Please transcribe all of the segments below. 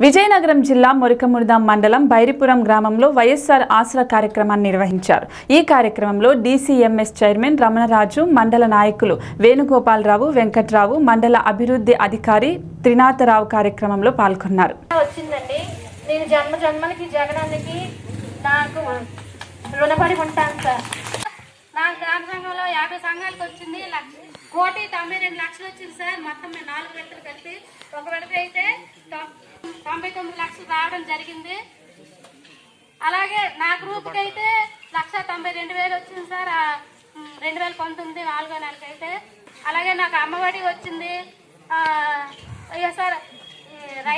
విజయనగరం జిల్లా మురికముడిదాం మండలం బైరిపురం గ్రామంలో వైఎస్ఆర్ ఆసరా కార్యక్రమాన్ని నిర్వహించారు ఈ కార్యక్రమంలో డీసీఎంఎస్ చైర్మన్ రమణరాజు మండల నాయకులు వేణుగోపాలరావు వెంకట్రావు మండల అభివృద్ధి అధికారి త్రినాథరావు కార్యక్రమంలో పాల్గొన్నారు వచ్చిందండి నేను జన్మ జన్మలకి జగనానికి నాకు రుణపడి ఉంటాను సార్ నా గ్రామ సంఘంలో యాభై సంఘాలకు వచ్చింది లక్ష కోటి తొంభై రెండు లక్షలు వచ్చింది సార్ మొత్తం మేము నాలుగు విడతలు కలిపి ఒక విడత అయితే తొం- తొంభై తొమ్మిది లక్షలు రావడం జరిగింది అలాగే నా గ్రూప్కి అయితే లక్ష తొంభై రెండు వేలు వచ్చింది సార్ ఆ, మ్, రెండు వేల పంతొమ్మిది నాలుగో నెలకి అయితే అలాగే నాకు అమ్మఒడి వచ్చింది ఆ, అయ్యో సార్ ఈ రై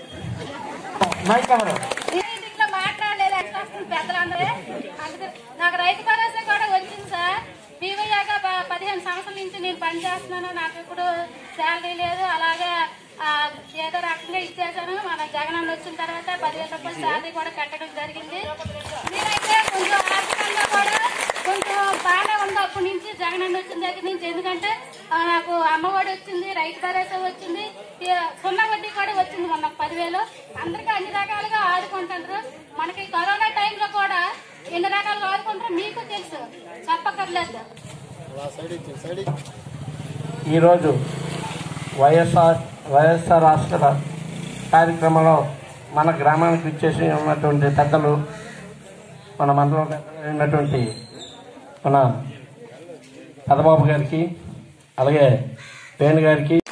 నేను ఇంట్లో మాట్లాడలేదు ఎట్లా వస్తుంది పెద్దలందరూ అందుకే నాకు రైతు భరోసా కూడా వచ్చింది సార్ బీవయ్యాక ప- పదిహేను సంవత్సరాల నుంచి నేను పని చేస్తున్నాను నాకు ఇప్పుడు శాలరీ లేదు అలాగే ఆ, ఏదో రకంగా ఇచ్చేసాను మన జగనన్న వచ్చిన తర్వాత పదివేల రూపాయలు శాలరీ కూడా కట్టడం జరిగింది నేనైతే కొంచెం ఆర్థికంగా కూడా కొంచెం బాగానే ఉంది అప్పటి నుంచి జగనన్న వచ్చిన దగ్గర నుంచి ఎందుకంటే ఆ, నాకు అమ్మఒడి వచ్చింది రైతు భరోసా వచ్చింది ఈ సున్నా వడ్డీ కూడా వచ్చింది మొన్న పదివేలు అందరికీ అన్ని రకాలుగా ఆదుకుంటారు మనకి కరోనా టైంలో కూడా ఎన్ని రకాలుగా ఆదుకుంటారో మీకు తెలుసు చెప్పక్కర్లేదు ఈరోజు వైఎస్ఆర్ వైఎస్ఆర్ రాష్ట్ర కార్యక్రమంలో మన గ్రామానికి ఇచ్చేసి ఉన్నటువంటి పెద్దలు మన మండలం పెద్దలు ఉన్నటువంటి మన పెదబాబు గారికి అలాగే వేణు గారికి